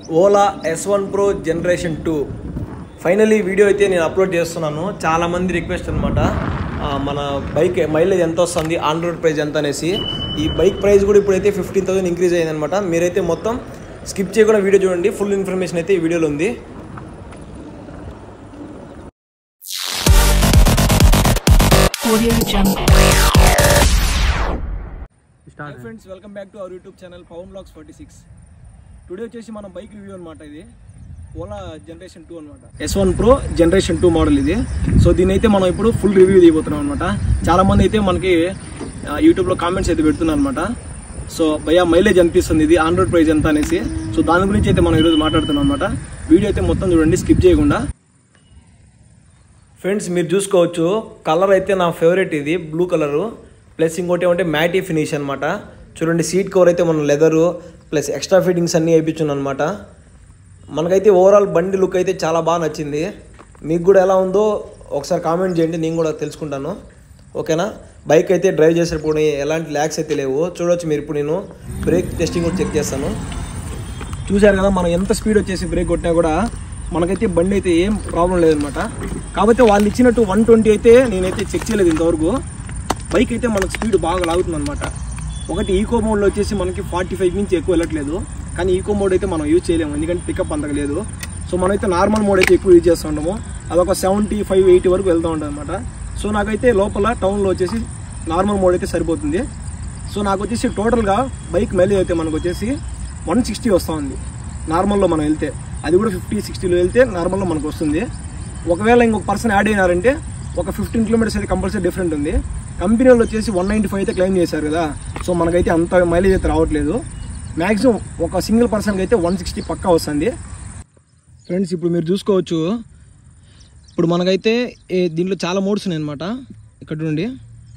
Ola S one Pro generation two finally video అయితే నేను upload చేస్తున్నాను చాలా మంది రిక్వెస్ట్ అనమాట మన బైక్ మైలేజ్ ఎంత వస్తుంది ఆన్ రోడ్ ప్రైస్ ఎంత అనేసి ఈ బైక్ ప్రైస్ కూడా ఇప్పుడైతే ఫిఫ్టీన్ థౌసండ్ ఇంక్రీజ్ అయ్యిందనమాట మీరైతే మొత్తం స్కిప్ చేయకుండా వీడియో చూడండి ఫుల్ ఇన్ఫర్మేషన్ అయితే ఈ వీడియోలో ఉంది Audio Jungle. Hi friends welcome back to our YouTube channel Pavan vlogs forty six today వచ్చేసి మన బైక్ రివ్యూ అనమాట ఇది ఓలా జనరేషన్ టూ అనమాట S one Pro generation two model ఇది సో దీని అయితే మనం ఇప్పుడు ఫుల్ రివ్యూ తీయబోతున్నాం అనమాట చాలా మంది అయితే మనకి ఆ, యూట్యూబ్లో కామెంట్స్ అయితే పెడుతున్నారు అనమాట సో భయ్యా మైలేజ్ అనిపిస్తుంది ఇది ఆన్ రోడ్ ప్రైస్ ఎంత అనేసి సో దాని గురించి అయితే మనం ఈరోజు మాట్లాడుతున్నాం అనమాట వీడియో అయితే మొత్తం చూడండి స్కిప్ చేయకుండా ఫ్రెండ్స్ మీరు చూసుకోవచ్చు కలర్ అయితే నా ఫేవరెట్ ఇది బ్లూ కలరు ప్లస్ ఇంకోటి ఏమంటే మ్యాటీ ఫినిష్ అనమాట చూడండి సీట్ కవర్ అయితే మన లెదరు ప్లస్ ఎక్స్ట్రా ఫిట్టింగ్స్ అన్నీ వేయించున్నాను అనమాట మనకైతే ఓవరాల్ బండి లుక్ అయితే చాలా బాగా నచ్చింది మీకు కూడా ఎలా ఉందో ఒకసారి కామెంట్ చేయండి నేను కూడా తెలుసుకుంటాను ఓకేనా బైక్ అయితే డ్రైవ్ చేసేటప్పుడు ఎలాంటి ల్యాక్స్ అయితే లేవు చూడొచ్చు మీరు ఇప్పుడు నేను బ్రేక్ టెస్టింగ్ కూడా చెక్ చేస్తాను చూశారు కదా మనం ఎంత స్పీడ్ వచ్చేసి బ్రేక్ కొట్టినా కూడా మనకైతే బండి అయితే ఏం ప్రాబ్లం లేదనమాట కాకపోతే వాళ్ళు ఇచ్చినట్టు వన్ ట్వంటీ అయితే నేనైతే చెక్ చేయలేదు ఇంతవరకు బైక్ అయితే మనకు స్పీడ్ బాగా లాగుతుంది అనమాట ఒకటి ఈకో మోడ్లో వచ్చేసి మనకి ఫార్టీ ఫైవ్ నుంచి ఎక్కువ వెళ్ళట్లేదు కానీ ఈకో మోడ్ అయితే మనం యూజ్ చేయలేము ఎందుకంటే పికప్ అంతగా లేదు సో మనమైతే నార్మల్ మోడ్ అయితే ఎక్కువ యూజ్ చేస్తూ ఉంటాము అదొక సెవెంటీ ఫైవ్ ఎయిటీ వరకు వెళ్తూ ఉంటుంది అనమాట సో నాకైతే లోపల టౌన్లో వచ్చేసి నార్మల్ మోడ్ అయితే సరిపోతుంది సో నాకు వచ్చేసి టోటల్గా బైక్ మైలేజ్ అయితే మనకు వచ్చేసి వన్ సిక్స్టీ వస్తూ ఉంది నార్మల్లో మనం వెళ్తే అది కూడా ఫిఫ్టీ సిక్స్టీలో వెళ్తే నార్మల్లో మనకు వస్తుంది ఒకవేళ ఇంకొక పర్సన్ యాడ్ అయినారంటే ఒక ఫిఫ్టీన్ కిలోమీటర్స్ అయితే కంపల్సరీ డిఫరెంట్ ఉంది కంపెనీ వాళ్ళు వచ్చేసి వన్ నైంటీ ఫైవ్ అయితే క్లెయిమ్ చేశారు కదా సో మనకైతే అంత మైలేజ్ అయితే రావట్లేదు మ్యాక్సిమం ఒక సింగిల్ పర్సన్కి అయితే వన్ సిక్స్టీ పక్కా వస్తుంది ఫ్రెండ్స్ ఇప్పుడు మీరు చూసుకోవచ్చు ఇప్పుడు మనకైతే ఏ- దీంట్లో చాలా మోడ్స్ ఉన్నాయి అనమాట ఇక్కడ నుండి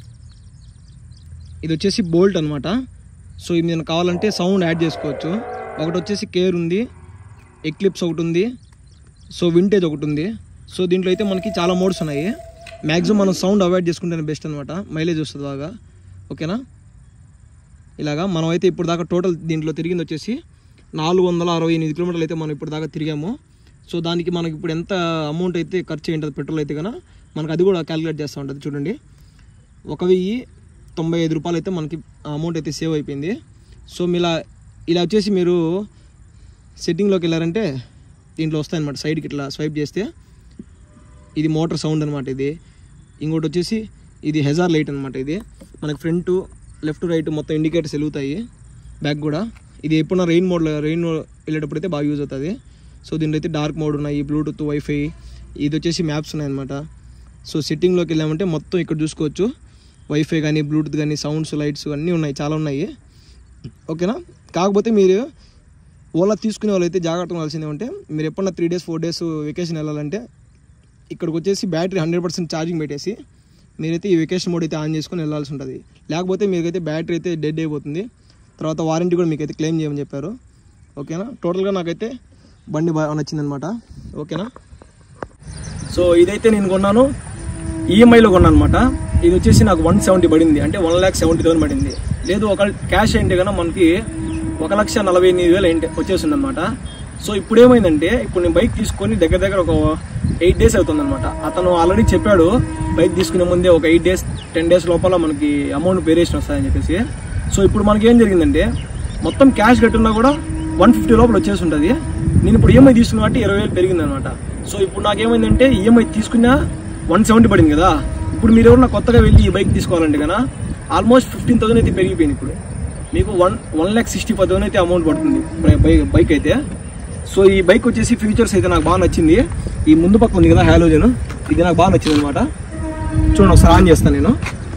ఇది వచ్చేసి బోల్ట్ అనమాట సో ఇది నేను కావాలంటే సౌండ్ యాడ్ చేసుకోవచ్చు ఒకటి వచ్చేసి కేర్ ఉంది ఎక్లిప్స్ ఒకటి ఉంది సో వింటేజ్ ఒకటి ఉంది సో దీంట్లో అయితే మనకి చాలా మోడ్స్ ఉన్నాయి మ్యాక్సిమం మనం సౌండ్ అవాయిడ్ చేసుకుంటేనే బెస్ట్ అనమాట మైలేజ్ వస్తుంది బాగా ఓకేనా ఇలాగా మనం అయితే ఇప్పుడు దాకా టోటల్ దీంట్లో తిరిగింది వచ్చేసి నాలుగు వందల అరవై ఎనిమిది కిలోమీటర్లు అయితే మనం ఇప్పుడు దాకా తిరిగాము సో దానికి మనకి ఇప్పుడు ఎంత అమౌంట్ అయితే ఖర్చు అయ్యి ఉంటుంది పెట్రోల్ అయితే కనుక మనకు అది కూడా క్యాలిక్యులేట్ చేస్తూ ఉంటుంది చూడండి ఒక వెయ్యి తొంభై ఐదు రూపాయలు అయితే మనకి అమౌంట్ అయితే సేవ్ అయిపోయింది సో మీలా ఇలా వచ్చేసి మీరు సెట్టింగ్లోకి వెళ్ళారంటే దీంట్లో వస్తాయన్నమాట సైడ్కి ఇట్లా స్వైప్ చేస్తే ఇది మోటార్ సౌండ్ అనమాట ఇది ఇంకోటి వచ్చేసి ఇది హెజార్ లైట్ అనమాట ఇది మనకి ఫ్రంట్ లెఫ్ట్ రైట్ మొత్తం ఇండికేటర్స్ వెలుగుతాయి బ్యాక్ కూడా ఇది ఎప్పుడన్నా రెయిన్ మోడ్లో రెయిన్ వెళ్ళేటప్పుడు అయితే బాగా యూజ్ అవుతుంది సో దీంట్లో అయితే డార్క్ మోడ్ ఉన్నాయి బ్లూటూత్ వైఫై ఇది వచ్చేసి మ్యాప్స్ ఉన్నాయన్నమాట సో సెట్టింగ్లోకి వెళ్ళామంటే మొత్తం ఇక్కడ చూసుకోవచ్చు వైఫై కానీ బ్లూటూత్ కానీ సౌండ్స్ లైట్స్ అన్నీ ఉన్నాయి చాలా ఉన్నాయి ఓకేనా కాకపోతే మీరు ఓలా తీసుకునే వాళ్ళు అయితే జాగ్రత్త ఉండాల్సింది ఏమంటే మీరు ఎప్పుడన్నా three days four days vacation వెళ్ళాలంటే ఇక్కడికి వచ్చేసి బ్యాటరీ హండ్రెడ్ పర్సెంట్ ఛార్జింగ్ పెట్టేసి మీరైతే ఈ వెకేషన్ మోడ్ అయితే ఆన్ చేసుకొని వెళ్ళాల్సి ఉంటుంది లేకపోతే మీకైతే బ్యాటరీ అయితే డెడ్ అయిపోతుంది తర్వాత వారంటీ కూడా మీకైతే క్లెయిమ్ చేయమని చెప్పారు ఓకేనా టోటల్గా నాకైతే బండి బాగా నచ్చిందనమాట ఓకేనా సో ఇదైతే నేను కొన్నాను ఈఎంఐలో కొన్నాను అనమాట ఇది వచ్చేసి నాకు వన్ సెవెంటీ పడింది అంటే వన్ ల్యాక్ సెవెంటీ థౌసండ్ పడింది లేదు ఒక క్యాష్ అయింటే కన్నా మనకి ఒక లక్ష నలభై ఎనిమిది వేలు అయింటే వచ్చేసింది అనమాట సో ఇప్పుడు ఏమైందంటే ఇప్పుడు నేను బైక్ తీసుకొని దగ్గర దగ్గర ఒక ఎయిట్ డేస్ అవుతుంది అనమాట అతను ఆల్రెడీ చెప్పాడు బైక్ తీసుకునే ముందే ఒక ఎయిట్ డేస్ టెన్ డేస్ లోపల మనకి అమౌంట్ వేరియేషన్ వస్తాయని చెప్పేసి సో ఇప్పుడు మనకి ఏం జరిగిందంటే మొత్తం క్యాష్ కట్టున్నా కూడా వన్ ఫిఫ్టీ లోపల వచ్చేసి ఉంటుంది నేను ఇప్పుడు ఈఎంఐ తీసుకున్న కాబట్టి ఇరవై వేలు పెరిగింది అనమాట సో ఇప్పుడు నాకేమైందంటే ఈఎంఐ తీసుకున్నా వన్ సెవెంటీ పడింది కదా ఇప్పుడు మీరు ఎవరన్నా కొత్తగా వెళ్ళి ఈ బైక్ తీసుకోవాలంటే కదా ఆల్మోస్ట్ ఫిఫ్టీన్ థౌసండ్ అయితే పెరిగిపోయింది ఇప్పుడు మీకు one one lakh sixty five thousand అయితే అమౌంట్ పడుతుంది బైక్ బైక్ అయితే సో ఈ బైక్ వచ్చేసి ఫీచర్స్ అయితే నాకు బాగా నచ్చింది ఈ ముందు పక్క ఉంది కదా హాలోజన్ ఇది నాకు బాగా నచ్చింది అనమాట చూడండి ఒకసారి ఆన్ చేస్తాను నేను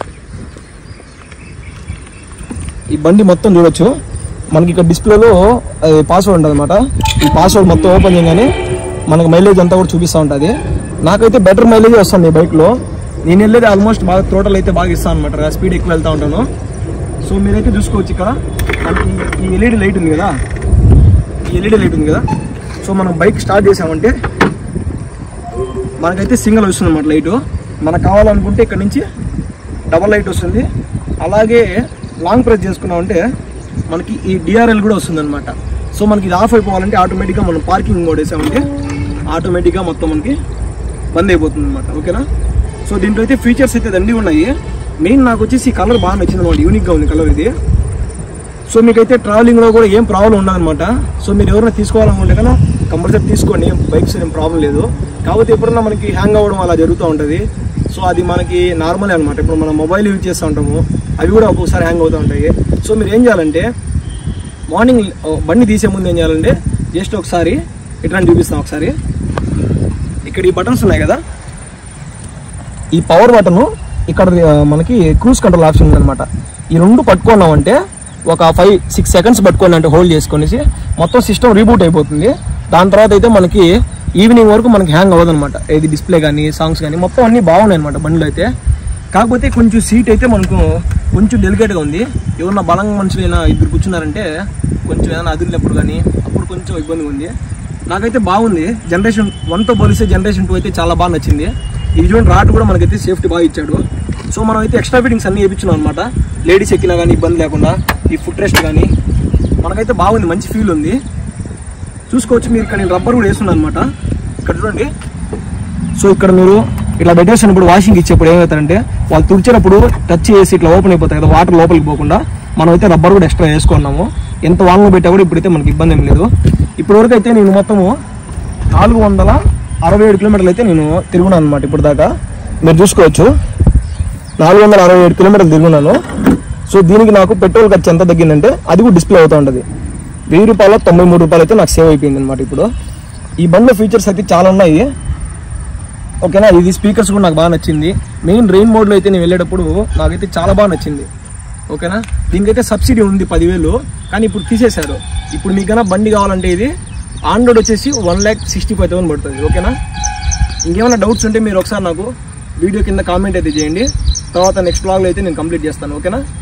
ఈ బండి మొత్తం చూడొచ్చు మనకి ఇక్కడ డిస్ప్లేలో పాస్వర్డ్ ఉంటుంది అనమాట ఈ పాస్వర్డ్ మొత్తం ఓపెన్ చేయగానే మనకు మైలేజ్ అంతా కూడా చూపిస్తూ ఉంటుంది నాకైతే బెటర్ మైలేజ్ వస్తుంది ఈ బైక్లో నేను వెళ్ళేది ఆల్మోస్ట్ బాగా టోటల్ అయితే బాగా ఇస్తాను అనమాట స్పీడ్ ఎక్కువ వెళ్తూ ఉంటాను సో మీరైతే చూసుకోవచ్చు ఇక్కడ మనకి ఈ ఎల్ఈడి లైట్ ఉంది కదా ఈ ఎల్ఈడి లైట్ ఉంది కదా సో మనం బైక్ స్టార్ట్ చేసామంటే మనకైతే సింగిల్ వస్తుంది అనమాట లైట్ మనకు కావాలనుకుంటే ఇక్కడ నుంచి డబల్ లైట్ వస్తుంది అలాగే లాంగ్ ప్రెస్ చేసుకున్నామంటే మనకి ఈ డిఆర్ఎల్ కూడా వస్తుంది అనమాట సో సో మనకి ఇది ఆఫ్ అయిపోవాలంటే ఆటోమేటిక్గా మనం పార్కింగ్ మోడ్ వేసామంటే ఆటోమేటిక్గా మొత్తం మనకి బంద్ అయిపోతుంది అనమాట ఓకేనా సో దీంట్లో అయితే ఫీచర్స్ అయితే దండి ఉన్నాయి మెయిన్ నాకు వచ్చేసి ఈ కలర్ బాగా నచ్చింది అనమాట యూనిక్గా ఉంది కలర్ ఇది సో మీకైతే ట్రావెలింగ్లో కూడా ఏం ప్రాబ్లం ఉండదన్నమాట సో మీరు ఎవరైనా తీసుకోవాలనుకుంటే కన్నా కంపల్సరీ తీసుకోండి బైక్స్ ఏం ప్రాబ్లం లేదు కాకపోతే ఎప్పుడన్నా మనకి హ్యాంగ్ అవ్వడం అలా జరుగుతూ ఉంటుంది సో అది మనకి నార్మలే అనమాట ఇప్పుడు మనం మొబైల్ యూజ్ చేస్తూ ఉంటాము అవి కూడా ఒక్కొక్కసారి హ్యాంగ్ అవుతూ ఉంటాయి సో మీరు ఏం చేయాలంటే మార్నింగ్ బండి తీసే ముందు ఏం చేయాలంటే జస్ట్ ఒకసారి ఇట్లా చూపిస్తాం ఒకసారి ఇక్కడ ఈ బటన్స్ ఉన్నాయి కదా ఈ పవర్ బటన్ ఇక్కడ ఆ, మనకి క్రూజ్ కంట్రోల్ ఆప్షన్ ఉందన్నమాట ఈ రెండు పట్టుకున్నామంటే ఒక ఫైవ్ సిక్స్ సెకండ్స్ పట్టుకోండి అంటే హోల్డ్ చేసుకొనేసి మొత్తం సిస్టమ్ రీబూట్ అయిపోతుంది దాని తర్వాత అయితే మనకి ఈవినింగ్ వరకు మనకి హ్యాంగ్ అవ్వదన్నమాట ఇది డిస్ప్లే కానీ సాంగ్స్ కానీ మొత్తం అన్నీ బాగున్నాయి అనమాట బండిలో అయితే కాకపోతే కొంచెం సీట్ అయితే మనకు కొంచెం డెలికేట్గా ఉంది ఎవరన్నా బలంగా మనుషులైనా ఇద్దరు కూర్చున్నారంటే కొంచెం ఏదైనా అదిరినప్పుడు కానీ అప్పుడు కొంచెం ఇబ్బందిగా ఉంది నాకైతే బాగుంది జనరేషన్ వన్తో పోలిస్తే జనరేషన్ టూ అయితే చాలా బాగా నచ్చింది ఇది చూడండి రాట్ కూడా మనకైతే సేఫ్టీ బాగా ఇచ్చాడు సో మనం అయితే ఎక్స్ట్రా ఫిట్టింగ్స్ అన్ని వేయించినాం అనమాట లేడీస్ ఎక్కినా కానీ ఇబ్బంది లేకుండా ఈ ఫుట్ రెస్ట్ కానీ మనకైతే బాగుంది మంచి ఫీల్ ఉంది చూసుకోవచ్చు మీరు ఇక్కడ నేను రబ్బర్ కూడా వేస్తున్నాను అనమాట ఇక్కడ చూడండి సో ఇక్కడ మీరు ఇట్లా పెట్టేసినప్పుడు వాషింగ్ ఇచ్చేప్పుడు ఏమవుతారంటే వాళ్ళు తుడిచేటప్పుడు టచ్ చేసి ఇట్లా ఓపెన్ అయిపోతాయి కదా వాటర్ లోపలికి పోకుండా మనం అయితే రబ్బర్ కూడా ఎక్స్ట్రా వేసుకున్నాము ఎంత వాంగ్ పెట్టా కూడా ఇప్పుడైతే మనకి ఇబ్బంది ఏం లేదు ఇప్పటి వరకు అయితే నేను మొత్తము నాలుగు వందల అరవై ఏడు కిలోమీటర్లు అయితే నేను తిరుగున్నాను అనమాట ఇప్పుడు దాకా మీరు చూసుకోవచ్చు నాలుగు వందల అరవై ఏడు కిలోమీటర్లు తిరుగున్నాను సో దీనికి నాకు పెట్రోల్ ఖర్చు ఎంత తగ్గిందంటే అది కూడా డిస్ప్లే అవుతూ ఉంటుంది వెయ్యి రూపాయల తొంభై మూడు రూపాయలు అయితే నాకు సేవ్ అయిపోయింది అనమాట ఇప్పుడు ఈ బండిలో ఫీచర్స్ అయితే చాలా ఉన్నాయి ఓకేనా ఇది స్పీకర్స్ కూడా నాకు బాగా నచ్చింది మెయిన్ రెయిన్ మోడ్లో అయితే నేను వెళ్ళేటప్పుడు నాకైతే చాలా బాగా నచ్చింది ఓకేనా దీనికైతే సబ్సిడీ ఉంది పదివేలు కానీ ఇప్పుడు తీసేశారు ఇప్పుడు మీకు కన్నా బండి కావాలంటే ఇది ఆన్ రోడ్ వచ్చేసి one lakh sixty five thousand పడుతుంది ఓకేనా ఇంకేమైనా డౌట్స్ ఉంటే మీరు ఒకసారి నాకు వీడియో కింద కామెంట్ అయితే చేయండి తర్వాత నెక్స్ట్ బ్లాగ్లో అయితే నేను కంప్లీట్ చేస్తాను ఓకేనా